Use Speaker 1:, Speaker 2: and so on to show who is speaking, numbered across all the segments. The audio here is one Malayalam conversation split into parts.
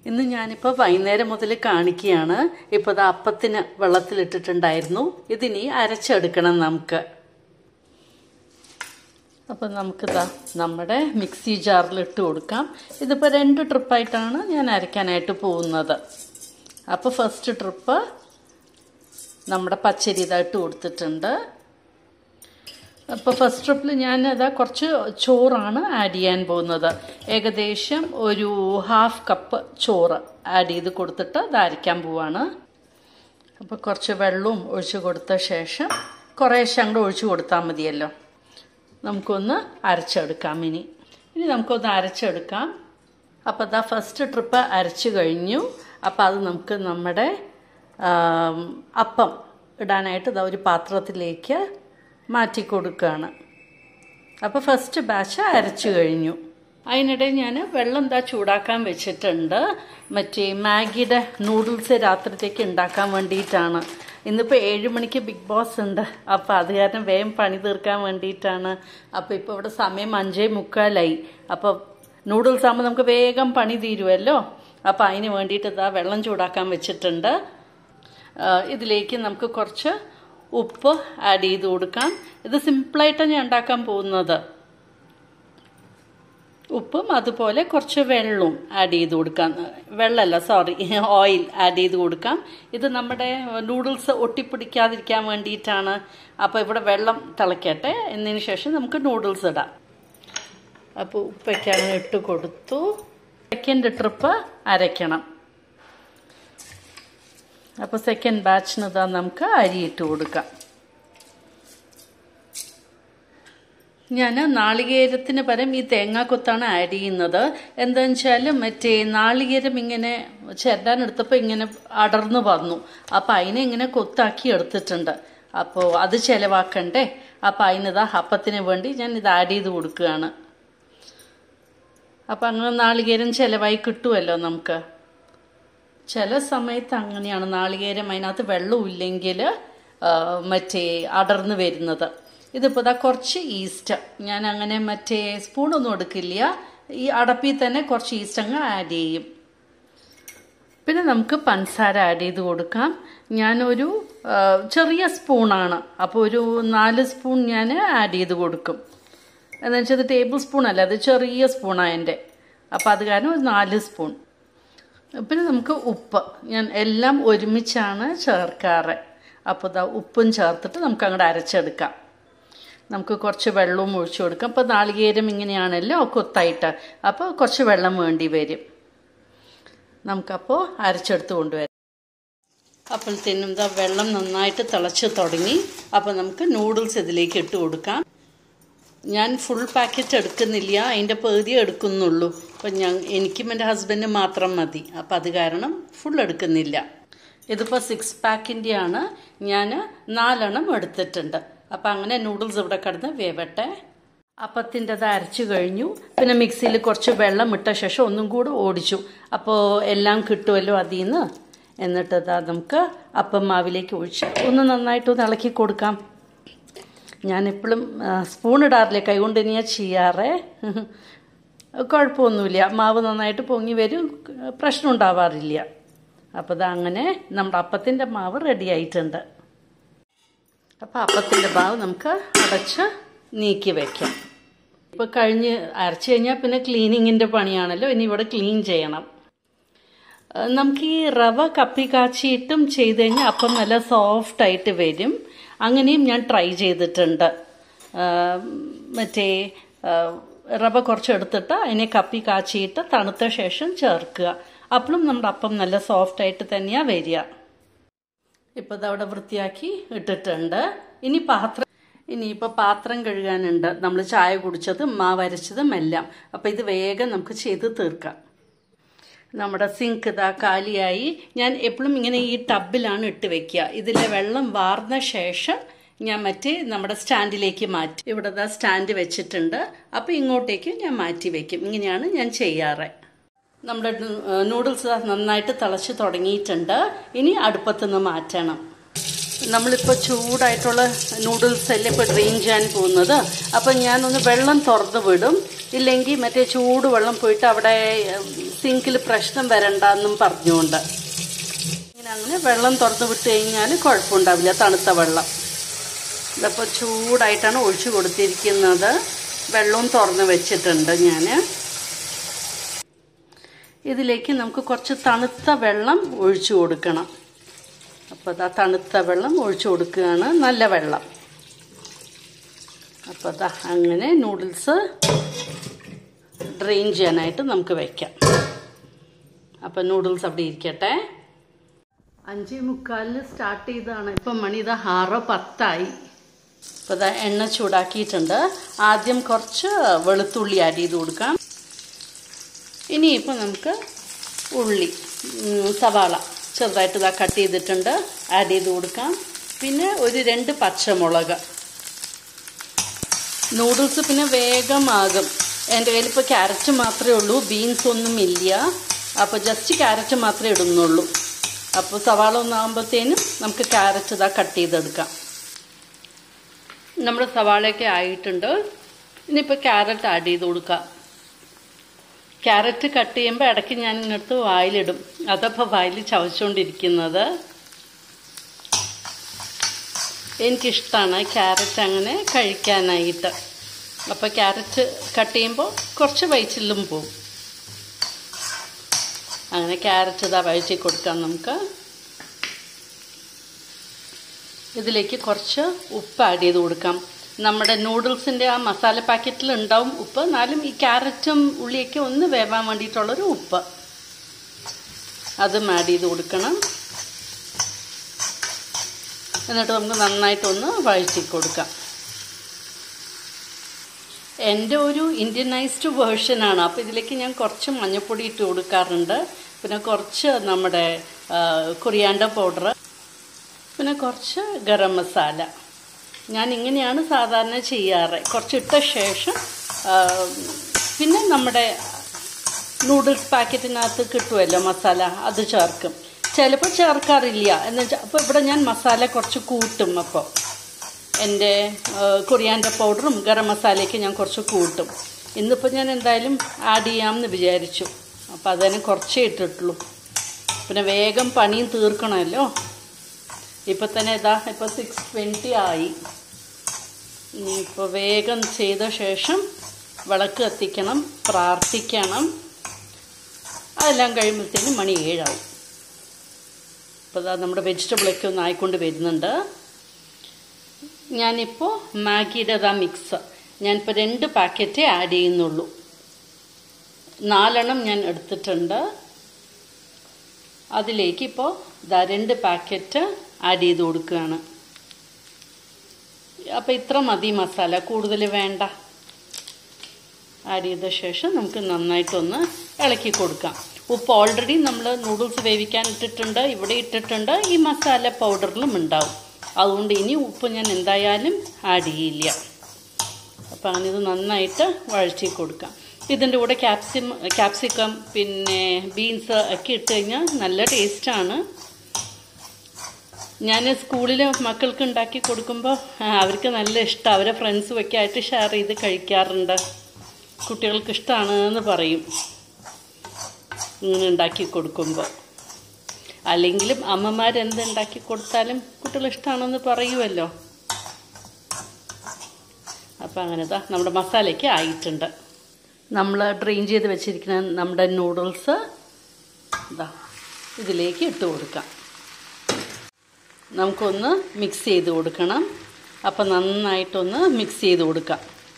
Speaker 1: ഇന്ന് ഞാനിപ്പോൾ വൈകുന്നേരം മുതൽ കാണിക്കുകയാണ് ഇപ്പോൾ ഇത് അപ്പത്തിന് വെള്ളത്തിലിട്ടിട്ടുണ്ടായിരുന്നു ഇതിനി അരച്ചെടുക്കണം നമുക്ക് അപ്പോൾ നമുക്കിതാ നമ്മുടെ മിക്സി ജാറിൽ ഇട്ട് കൊടുക്കാം ഇതിപ്പോൾ രണ്ട് ട്രിപ്പായിട്ടാണ് ഞാൻ അരയ്ക്കാനായിട്ട് പോകുന്നത് അപ്പോൾ ഫസ്റ്റ് ട്രിപ്പ് നമ്മുടെ പച്ചരി ഇതായിട്ട് കൊടുത്തിട്ടുണ്ട് അപ്പോൾ ഫസ്റ്റ് ട്രിപ്പിൽ ഞാൻ അതാ കുറച്ച് ചോറാണ് ആഡ് ചെയ്യാൻ പോകുന്നത് ഏകദേശം ഒരു ഹാഫ് കപ്പ് ചോറ് ആഡ് ചെയ്ത് കൊടുത്തിട്ട് അത് അരയ്ക്കാൻ പോവാണ് അപ്പോൾ കുറച്ച് വെള്ളവും ഒഴിച്ച് കൊടുത്ത ശേഷം കുറേശ്ശെ അങ്ങോട്ട് ഒഴിച്ച് കൊടുത്താൽ മതിയല്ലോ നമുക്കൊന്ന് അരച്ചെടുക്കാം ഇനി ഇനി നമുക്കൊന്ന് അരച്ചെടുക്കാം അപ്പോൾ അതാ ഫസ്റ്റ് ട്രിപ്പ് അരച്ച് കഴിഞ്ഞു അപ്പോൾ അത് നമുക്ക് നമ്മുടെ അപ്പം ഇടാനായിട്ട് ഇതാ ഒരു പാത്രത്തിലേക്ക് മാറ്റി കൊടുക്കുകയാണ് അപ്പോൾ ഫസ്റ്റ് ബാച്ച് അരച്ചു കഴിഞ്ഞു അതിനിടെ ഞാൻ വെള്ളം എന്താ ചൂടാക്കാൻ വെച്ചിട്ടുണ്ട് മറ്റേ മാഗിയുടെ നൂഡിൽസ് രാത്രിത്തേക്ക് ഉണ്ടാക്കാൻ വേണ്ടിയിട്ടാണ് ഇന്നിപ്പോൾ ഏഴ് മണിക്ക് ബിഗ് ബോസ് ഉണ്ട് അപ്പോൾ അത് കാരണം വേഗം പണി തീർക്കാൻ വേണ്ടിയിട്ടാണ് അപ്പോൾ ഇപ്പോൾ ഇവിടെ സമയം അഞ്ചേ മുക്കാലായി അപ്പോൾ നൂഡിൽസ് ആകുമ്പോൾ നമുക്ക് വേഗം പണി തീരുമല്ലോ അപ്പോൾ അതിന് വേണ്ടിയിട്ട് ഇതാ വെള്ളം ചൂടാക്കാൻ വെച്ചിട്ടുണ്ട് ഇതിലേക്ക് നമുക്ക് കുറച്ച് ഉപ്പ് ആഡ് ചെയ്ത് കൊടുക്കാം ഇത് സിമ്പിളായിട്ടാണ് ഞാൻ ഉണ്ടാക്കാൻ പോകുന്നത് ഉപ്പും അതുപോലെ കുറച്ച് വെള്ളവും ആഡ് ചെയ്ത് കൊടുക്കാം വെള്ളമല്ല സോറി ഓയിൽ ആഡ് ചെയ്ത് കൊടുക്കാം ഇത് നമ്മുടെ നൂഡിൽസ് ഒട്ടിപ്പിടിക്കാതിരിക്കാൻ വേണ്ടിയിട്ടാണ് അപ്പോൾ ഇവിടെ വെള്ളം തിളയ്ക്കട്ടെ എന്നതിന് ശേഷം നമുക്ക് നൂഡിൽസ് ഇടാം അപ്പോൾ ഉപ്പൊക്കെ അങ്ങനെ ഇട്ട് കൊടുത്തു സെക്കൻഡ് ട്രിപ്പ് അരയ്ക്കണം അപ്പോൾ സെക്കൻഡ് ബാച്ചിന് ഇതാ നമുക്ക് അരി ഇട്ട് കൊടുക്കാം ഞാൻ നാളികേരത്തിന് പകരം ഈ തേങ്ങാക്കൊത്താണ് ആഡ് ചെയ്യുന്നത് എന്താണെന്ന് വെച്ചാൽ മറ്റേ നാളികേരം ഇങ്ങനെ ചിരടാനെടുത്തപ്പോൾ ഇങ്ങനെ അടർന്നു വന്നു അപ്പോൾ അതിനെ ഇങ്ങനെ കൊത്താക്കി എടുത്തിട്ടുണ്ട് അപ്പോൾ അത് ചിലവാക്കണ്ടേ അപ്പോൾ അതിനിതാ അപ്പത്തിന് വേണ്ടി ഞാൻ ഇത് ആഡ് ചെയ്ത് കൊടുക്കുകയാണ് അപ്പം അങ്ങനെ നാളികേരം ചിലവായി കിട്ടുമല്ലോ നമുക്ക് ചില സമയത്ത് അങ്ങനെയാണ് നാളികേരം അതിനകത്ത് വെള്ളമില്ലെങ്കിൽ മറ്റേ അടർന്നു വരുന്നത് ഇതിപ്പോൾ ഇതാ കുറച്ച് ഈസ്റ്റ് ഞാൻ അങ്ങനെ മറ്റേ സ്പൂണൊന്നും എടുക്കില്ല ഈ അടപ്പിൽ തന്നെ കുറച്ച് ഈസ്റ്റ് അങ്ങ് ആഡ് ചെയ്യും പിന്നെ നമുക്ക് പഞ്ചസാര ആഡ് ചെയ്ത് കൊടുക്കാം ഞാനൊരു ചെറിയ സ്പൂണാണ് അപ്പോൾ ഒരു നാല് സ്പൂൺ ഞാൻ ആഡ് ചെയ്ത് കൊടുക്കും എന്ന് വെച്ചാൽ അത് ടേബിൾ സ്പൂൺ അല്ല അത് ചെറിയ സ്പൂണാണ് എൻ്റെ അപ്പോൾ അത് കാരണം ഒരു നാല് സ്പൂൺ പിന്നെ നമുക്ക് ഉപ്പ് ഞാൻ എല്ലാം ഒരുമിച്ചാണ് ചേർക്കാറ് അപ്പോൾ ഇതാ ഉപ്പും ചേർത്തിട്ട് നമുക്ക് അങ്ങോട്ട് അരച്ചെടുക്കാം നമുക്ക് കുറച്ച് വെള്ളവും ഒഴിച്ചു കൊടുക്കാം അപ്പോൾ നാളികേരം ഇങ്ങനെയാണല്ലോ കൊത്തായിട്ട് അപ്പോൾ കുറച്ച് വെള്ളം വേണ്ടി വരും നമുക്കപ്പോൾ അരച്ചെടുത്ത് കൊണ്ടുവരാം അപ്പോഴത്തേനും ഇതാ വെള്ളം നന്നായിട്ട് തിളച്ച് തുടങ്ങി അപ്പോൾ നമുക്ക് നൂഡിൽസ് ഇതിലേക്ക് ഇട്ട് കൊടുക്കാം ഞാൻ ഫുൾ പാക്കറ്റ് എടുക്കുന്നില്ല അതിൻ്റെ പകുതി എടുക്കുന്നുള്ളൂ അപ്പം ഞാൻ എനിക്കും എൻ്റെ ഹസ്ബൻഡിനും മാത്രം മതി അപ്പം അത് കാരണം ഫുൾ എടുക്കുന്നില്ല ഇതിപ്പോൾ സിക്സ് പാക്കിൻ്റെയാണ് ഞാൻ നാലെണ്ണം എടുത്തിട്ടുണ്ട് അപ്പം അങ്ങനെ നൂഡിൽസ് ഇവിടെ കിടന്ന് വേവട്ടെ അപ്പത്തിൻ്റെത് അരച്ചു കഴിഞ്ഞു പിന്നെ മിക്സിയിൽ കുറച്ച് വെള്ളം ഇട്ട ശേഷം ഒന്നും കൂടെ ഓടിച്ചു അപ്പോൾ എല്ലാം കിട്ടുമല്ലോ അതിൽ നിന്ന് എന്നിട്ട് ഇതാ നമുക്ക് അപ്പം മാവിലേക്ക് ഒഴിച്ച് ഒന്ന് നന്നായിട്ടൊന്ന് ഇളക്കി കൊടുക്കാം ഞാൻ എപ്പോഴും സ്പൂൺ ഇടാറില്ല കൈകൊണ്ട് തന്നെയാണ് ചെയ്യാറേ കുഴപ്പമൊന്നുമില്ല മാവ് നന്നായിട്ട് പൊങ്ങി വരും പ്രശ്നം ഉണ്ടാവാറില്ല അപ്പോൾ ഇത് അങ്ങനെ നമ്മുടെ അപ്പത്തിൻ്റെ മാവ് റെഡി ആയിട്ടുണ്ട് അപ്പോൾ അപ്പത്തിൻ്റെ മാവ് നമുക്ക് അടച്ച് നീക്കി വയ്ക്കാം ഇപ്പോൾ കഴിഞ്ഞ് അരച്ച് കഴിഞ്ഞാൽ പിന്നെ ക്ലീനിങ്ങിൻ്റെ പണിയാണല്ലോ ഇനി ഇവിടെ ക്ലീൻ ചെയ്യണം നമുക്ക് ഈ റവ കപ്പി കാച്ചിയിട്ടും ചെയ്ത് കഴിഞ്ഞാൽ അപ്പം നല്ല സോഫ്റ്റായിട്ട് വരും അങ്ങനെയും ഞാൻ ട്രൈ ചെയ്തിട്ടുണ്ട് മറ്റേ റവ കുറച്ച് എടുത്തിട്ട് അതിനെ കപ്പി കാച്ചിയിട്ട് തണുത്ത ശേഷം ചേർക്കുക അപ്പോഴും നമ്മുടെ അപ്പം നല്ല സോഫ്റ്റായിട്ട് തന്നെയാണ് വരിക ഇപ്പോൾ ഇതവിടെ വൃത്തിയാക്കി ഇട്ടിട്ടുണ്ട് ഇനി പാത്രം ഇനിയിപ്പോൾ പാത്രം കഴുകാനുണ്ട് നമ്മൾ ചായ കുടിച്ചതും മാവരച്ചതും എല്ലാം അപ്പോൾ ഇത് വേഗം നമുക്ക് ചെയ്ത് തീർക്കാം നമ്മുടെ സിങ്ക് ഇതാ കാലിയായി ഞാൻ എപ്പോഴും ഇങ്ങനെ ഈ ടബിലാണ് ഇട്ട് വെക്കുക ഇതിലെ വെള്ളം വാർന്ന ശേഷം ഞാൻ മറ്റേ നമ്മുടെ സ്റ്റാൻഡിലേക്ക് മാറ്റി ഇവിടെ ദാ സ്റ്റാൻഡ് വെച്ചിട്ടുണ്ട് അപ്പോൾ ഇങ്ങോട്ടേക്ക് ഞാൻ മാറ്റി വെക്കും ഇങ്ങനെയാണ് ഞാൻ ചെയ്യാറ് നമ്മുടെ നൂഡിൽസ് നന്നായിട്ട് തിളച്ച് തുടങ്ങിയിട്ടുണ്ട് ഇനി അടുപ്പത്തുനിന്ന് മാറ്റണം നമ്മളിപ്പോൾ ചൂടായിട്ടുള്ള നൂഡിൽസ് അല്ലേ ഇപ്പോൾ ഡ്രെയിൻ ചെയ്യാൻ പോകുന്നത് അപ്പം ഞാനൊന്ന് വെള്ളം തുറന്ന് വിടും ഇല്ലെങ്കിൽ മറ്റേ ചൂട് വെള്ളം പോയിട്ട് അവിടെ സിങ്കിൽ പ്രശ്നം വരണ്ടെന്നും പറഞ്ഞുകൊണ്ട് ഇങ്ങനെ അങ്ങനെ വെള്ളം തുറന്ന് വിട്ട് കഴിഞ്ഞാൽ കുഴപ്പമുണ്ടാവില്ല തണുത്ത വെള്ളം ഇതിപ്പോൾ ചൂടായിട്ടാണ് ഒഴിച്ചു കൊടുത്തിരിക്കുന്നത് വെള്ളവും തുറന്ന് വെച്ചിട്ടുണ്ട് ഞാൻ ഇതിലേക്ക് നമുക്ക് കുറച്ച് തണുത്ത വെള്ളം ഒഴിച്ചു കൊടുക്കണം അപ്പോൾ അതാ തണുത്ത വെള്ളം ഒഴിച്ചു കൊടുക്കുകയാണ് നല്ല വെള്ളം അപ്പോൾ അതാ അങ്ങനെ നൂഡിൽസ് ഡ്രെയിൻ ചെയ്യാനായിട്ട് നമുക്ക് വയ്ക്കാം അപ്പോൾ നൂഡിൽസ് അവിടെ ഇരിക്കട്ടെ അഞ്ചേ മുക്കാലിന് സ്റ്റാർട്ട് ചെയ്തതാണ് ഇപ്പം മണി ഇതാ ആറോ പത്തായി അപ്പോൾ ഇതാ എണ്ണ ചൂടാക്കിയിട്ടുണ്ട് ആദ്യം കുറച്ച് വെളുത്തുള്ളി ആഡ് ചെയ്ത് കൊടുക്കാം ഇനിയിപ്പോൾ നമുക്ക് ഉള്ളി ഉം, സവാള ചെറുതായിട്ട് ഇതാ കട്ട് ചെയ്തിട്ടുണ്ട് ആഡ് ചെയ്ത് കൊടുക്കാം പിന്നെ ഒരു രണ്ട് പച്ചമുളക് നൂഡിൽസ് പിന്നെ വേഗമാകും എൻ്റെ കയ്യിൽ ഇപ്പോൾ ക്യാരറ്റ് മാത്രമേ ഉള്ളൂ ബീൻസ് ഒന്നും ഇല്ല അപ്പോൾ ജസ്റ്റ് ക്യാരറ്റ് മാത്രമേ ഇടുന്നുള്ളൂ അപ്പോൾ സവാള ഒന്നാകുമ്പോഴത്തേനും നമുക്ക് ക്യാരറ്റ് ഇതാ കട്ട് ചെയ്തെടുക്കാം നമ്മുടെ സവാളയൊക്കെ ആയിട്ടുണ്ട് ഇനിയിപ്പോൾ ക്യാരറ്റ് ആഡ് ചെയ്ത് കൊടുക്കാം ക്യാരറ്റ് കട്ട് ചെയ്യുമ്പോൾ ഇടയ്ക്ക് ഞാൻ ഇങ്ങടുത്ത് വായിലിടും അതപ്പോൾ വായിൽ ചവച്ചുകൊണ്ടിരിക്കുന്നത് എനിക്കിഷ്ടമാണ് ക്യാരറ്റ് അങ്ങനെ കഴിക്കാനായിട്ട് അപ്പോൾ ക്യാരറ്റ് കട്ട് ചെയ്യുമ്പോൾ കുറച്ച് വയറ്റിലും പോവും അങ്ങനെ ക്യാരറ്റ് ഇതാ വഴറ്റി കൊടുക്കാം നമുക്ക് ഇതിലേക്ക് കുറച്ച് ഉപ്പ് ആഡ് ചെയ്ത് കൊടുക്കാം നമ്മുടെ നൂഡിൽസിൻ്റെ ആ മസാല പാക്കറ്റിൽ ഉണ്ടാവും ഉപ്പ് എന്നാലും ഈ ക്യാരറ്റും ഉള്ളിയൊക്കെ ഒന്ന് വേവാൻ വേണ്ടിയിട്ടുള്ളൊരു ഉപ്പ് അതും ആഡ് ചെയ്ത് കൊടുക്കണം എന്നിട്ട് നമുക്ക് നന്നായിട്ടൊന്ന് വഴറ്റി കൊടുക്കാം എൻ്റെ ഒരു ഇന്ത്യനൈസ്ഡ് വേർഷനാണ് അപ്പോൾ ഇതിലേക്ക് ഞാൻ കുറച്ച് മഞ്ഞൾപ്പൊടി ഇട്ട് കൊടുക്കാറുണ്ട് പിന്നെ കുറച്ച് നമ്മുടെ കൊറിയാണ്ട പൗഡർ പിന്നെ കുറച്ച് ഗരം മസാല ഞാൻ ഇങ്ങനെയാണ് സാധാരണ ചെയ്യാറ് കുറച്ചിട്ട ശേഷം ആ, പിന്നെ നമ്മുടെ നൂഡിൽസ് പാക്കറ്റിനകത്ത് കിട്ടുമല്ലോ മസാല അത് ചേർക്കും ചിലപ്പോൾ ചേർക്കാറില്ല എന്ന് വെച്ചാൽ അപ്പോൾ ഇവിടെ ഞാൻ മസാല കുറച്ച് കൂട്ടും അപ്പോൾ എൻ്റെ കൊറിയാൻ്റെ പൗഡറും ഗരം മസാലയൊക്കെ ഞാൻ കുറച്ച് കൂട്ടും ഇന്നിപ്പോൾ ഞാൻ എന്തായാലും ആഡ് ചെയ്യാമെന്ന് വിചാരിച്ചു അപ്പോൾ അതിന് കുറച്ചേ ഇട്ടിട്ടുള്ളൂ പിന്നെ വേഗം പണിയും തീർക്കണമല്ലോ ഇപ്പം തന്നെ ഇതാ ഇപ്പോൾ സിക്സ് ട്വൻറ്റി ആയി ഇനിയിപ്പോൾ വേഗം ചെയ്ത ശേഷം വിളക്ക് കത്തിക്കണം പ്രാർത്ഥിക്കണം അതെല്ലാം കഴിയുമ്പോഴത്തേനും മണി ഏഴാവും അപ്പോൾ ഇതാ നമ്മുടെ വെജിറ്റബിളൊക്കെ ഒന്ന് ആയിക്കൊണ്ട് വരുന്നുണ്ട് ഞാനിപ്പോൾ മാഗിയുടെ അതാ മിക്സ് ഞാനിപ്പോൾ രണ്ട് പാക്കറ്റേ ആഡ് ചെയ്യുന്നുള്ളൂ നാലെണ്ണം ഞാൻ എടുത്തിട്ടുണ്ട് അതിലേക്ക് ഇപ്പോൾ ഇതാ രണ്ട് പാക്കറ്റ് ആഡ് ചെയ്ത് കൊടുക്കുകയാണ് അപ്പോൾ ഇത്ര മതി മസാല കൂടുതൽ വേണ്ട ആഡ് ചെയ്ത ശേഷം നമുക്ക് നന്നായിട്ടൊന്ന് ഇളക്കി കൊടുക്കാം ഉപ്പ് ഓൾറെഡി നമ്മൾ നൂഡിൽസ് വേവിക്കാൻ ഇട്ടിട്ടുണ്ട് ഇവിടെ ഇട്ടിട്ടുണ്ട് ഈ മസാല പൗഡറിലും ഉണ്ടാവും അതുകൊണ്ട് ഇനി ഉപ്പ് ഞാൻ എന്തായാലും ആഡ് ചെയ്യില്ല അപ്പോൾ അങ്ങനെ ഇത് നന്നായിട്ട് വഴറ്റി കൊടുക്കാം ഇതിൻ്റെ കൂടെ ക്യാപ്സിം ക്യാപ്സിക്കം പിന്നെ ബീൻസ് ഒക്കെ ഇട്ട് കഴിഞ്ഞാൽ നല്ല ടേസ്റ്റാണ് ഞാൻ സ്കൂളിൽ മക്കൾക്ക് ഉണ്ടാക്കി കൊടുക്കുമ്പോൾ ആ, അവർക്ക് നല്ല ഇഷ്ടം അവരെ ഫ്രണ്ട്സും ഒക്കെ ആയിട്ട് ഷെയർ ചെയ്ത് കഴിക്കാറുണ്ട് കുട്ടികൾക്ക് ഇഷ്ടമാണ് എന്ന് പറയും ഇങ്ങനെ ഉണ്ടാക്കി കൊടുക്കുമ്പോൾ അല്ലെങ്കിലും അമ്മമാർ എന്ത് ഉണ്ടാക്കി കൊടുത്താലും കുട്ടികൾ ഇഷ്ടമാണെന്ന് പറയുമല്ലോ അപ്പം അങ്ങനെ ദാ നമ്മുടെ മസാലയ്ക്ക് ആയിട്ടുണ്ട് നമ്മൾ ഡ്രെയിൻ ചെയ്ത് വെച്ചിരിക്കുന്ന നമ്മുടെ നൂഡിൽസ് ഇതാ ഇതിലേക്ക് ഇട്ട് കൊടുക്കാം നമുക്കൊന്ന് മിക്സ് ചെയ്ത് കൊടുക്കണം അപ്പം നന്നായിട്ടൊന്ന് മിക്സ് ചെയ്ത് കൊടുക്കാം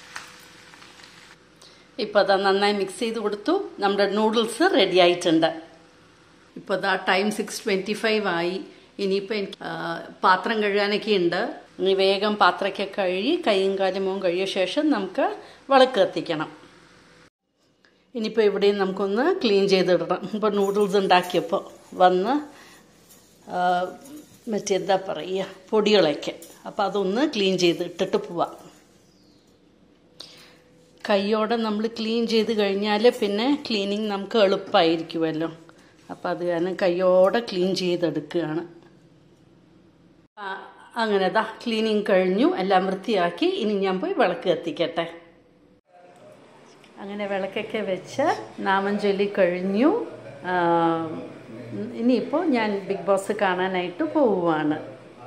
Speaker 1: ഇപ്പോൾ അതാ നന്നായി മിക്സ് ചെയ്ത് കൊടുത്തു നമ്മുടെ നൂഡിൽസ് റെഡി ആയിട്ടുണ്ട് ഇപ്പോൾ അതാ ടൈം സിക്സ് ട്വൻറ്റി ഫൈവ് ആയി ഇനിയിപ്പോൾ എനിക്ക് ആ, പാത്രം കഴുകാനൊക്കെ ഉണ്ട് ഇനി വേഗം പാത്രമൊക്കെ കഴുകി കൈയും കാലും മുഖം കഴുകിയ ശേഷം നമുക്ക് വിളക്ക് കത്തിക്കണം ഇനിയിപ്പോൾ ഇവിടെയും നമുക്കൊന്ന് ക്ലീൻ ചെയ്തിടണം ഇപ്പോൾ നൂഡിൽസ് ഉണ്ടാക്കിയപ്പോൾ വന്ന് ആ, മറ്റെന്താ പറയുക പൊടികളൊക്കെ അപ്പോൾ അതൊന്ന് ക്ലീൻ ചെയ്ത് ഇട്ടിട്ട് പോവാം കൈയോടെ നമ്മൾ ക്ലീൻ ചെയ്ത് കഴിഞ്ഞാൽ പിന്നെ ക്ലീനിങ് നമുക്ക് എളുപ്പമായിരിക്കുമല്ലോ അപ്പോൾ അത് കാരണം കൈയോടെ ക്ലീൻ ചെയ്തെടുക്കുകയാണ് ആ, അങ്ങനെ ദാ ക്ലീനിങ് കഴിഞ്ഞു എല്ലാം വൃത്തിയാക്കി ഇനി ഞാൻ പോയി വിളക്ക് കത്തിക്കട്ടെ അങ്ങനെ വിളക്കൊക്കെ വെച്ച് നാമം ചൊല്ലി കഴിഞ്ഞു ആ, ഇനിയിപ്പോൾ ഞാൻ ബിഗ് ബോസ് കാണാനായിട്ട് പോവുകയാണ്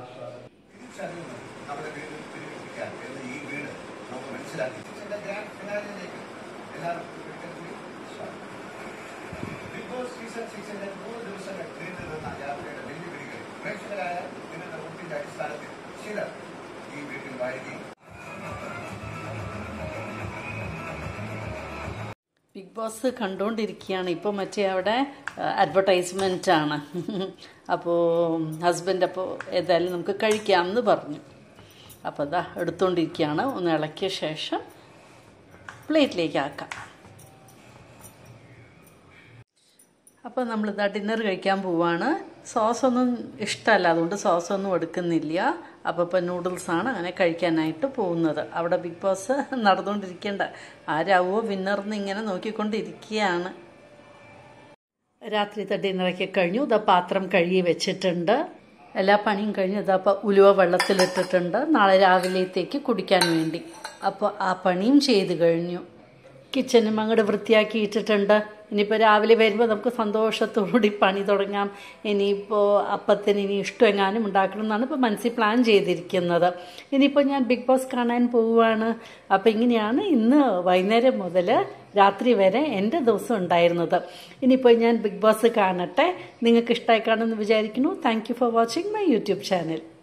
Speaker 2: നമ്മുടെ വീട് പിരിവിപ്പിക്കാൻ എന്ന് ഈ വീട് നമുക്ക് മനസ്സിലാക്കി ഇതിന്റെ ഗ്രാൻഡ് ഫിനാലിലേക്ക് എല്ലാവർക്കും ഒരിക്കൽ കൂടി സ്വാഗതം. ബിഗ് ബോസ് സീസൺ സിക്സിന്റെ മൂന്ന് ദിവസങ്ങൾ നീണ്ടു നിന്ന യാത്രയുടെ വെല്ലുവിളികൾ പ്രേക്ഷകരായ നിങ്ങളുടെ മുമ്പിന്റെ അടിസ്ഥാനത്തിൽ ചിലർ ഈ വീട്ടിൽ വാഴുകയും
Speaker 1: ബിഗ് ബോസ് കണ്ടുകൊണ്ടിരിക്കുകയാണ് ഇപ്പോൾ മറ്റേ അവിടെ അഡ്വർടൈസ്മെൻ്റ് ആണ് അപ്പോൾ ഹസ്ബൻഡ് അപ്പോൾ ഏതായാലും നമുക്ക് കഴിക്കാമെന്ന് പറഞ്ഞു അപ്പോൾ അതാ എടുത്തുകൊണ്ടിരിക്കുകയാണ് ഒന്ന് ഇളക്കിയ ശേഷം പ്ലേറ്റിലേക്ക് ആക്കാം അപ്പോൾ നമ്മളിതാ ഡിന്നർ കഴിക്കാൻ പോവാണ് സോസൊന്നും ഇഷ്ടമല്ല അതുകൊണ്ട് സോസൊന്നും എടുക്കുന്നില്ല അപ്പോൾ ഇപ്പോൾ നൂഡിൽസാണ് അങ്ങനെ കഴിക്കാനായിട്ട് പോകുന്നത് അവിടെ ബിഗ് ബോസ് നടന്നുകൊണ്ടിരിക്കേണ്ട ആരാവോ വിന്നർന്ന് ഇങ്ങനെ നോക്കിക്കൊണ്ടിരിക്കുകയാണ് രാത്രിത്തെ ഡിന്നറൊക്കെ കഴിഞ്ഞു ഇതാ പാത്രം കഴുകി വെച്ചിട്ടുണ്ട് എല്ലാ പണിയും കഴിഞ്ഞ് ഇതാ അപ്പോൾ ഉലുവ വെള്ളത്തിലിട്ടിട്ടുണ്ട് നാളെ രാവിലത്തേക്ക് കുടിക്കാൻ വേണ്ടി അപ്പോൾ ആ പണിയും ചെയ്ത് കഴിഞ്ഞു കിച്ചനും അങ്ങോട്ട് വൃത്തിയാക്കി ഇട്ടിട്ടുണ്ട് ഇനിയിപ്പോൾ രാവിലെ വരുമ്പോൾ നമുക്ക് സന്തോഷത്തോടുകൂടി പണി തുടങ്ങാം ഇനിയിപ്പോൾ അപ്പത്തിന് ഇനി ഇഷ്ടം എങ്ങാനും ഉണ്ടാക്കണം എന്നാണ് ഇപ്പോൾ മനസ്സിൽ പ്ലാൻ ചെയ്തിരിക്കുന്നത് ഇനിയിപ്പോൾ ഞാൻ ബിഗ് ബോസ് കാണാൻ പോവുകയാണ് അപ്പോൾ ഇങ്ങനെയാണ് ഇന്ന് വൈകുന്നേരം മുതൽ രാത്രി വരെ എൻ്റെ ദിവസം ഉണ്ടായിരുന്നത് ഇനിയിപ്പോൾ ഞാൻ ബിഗ് ബോസ് കാണട്ടെ നിങ്ങൾക്ക് ഇഷ്ടമായി കാണുമെന്ന് വിചാരിക്കുന്നു thank you for watching my YouTube channel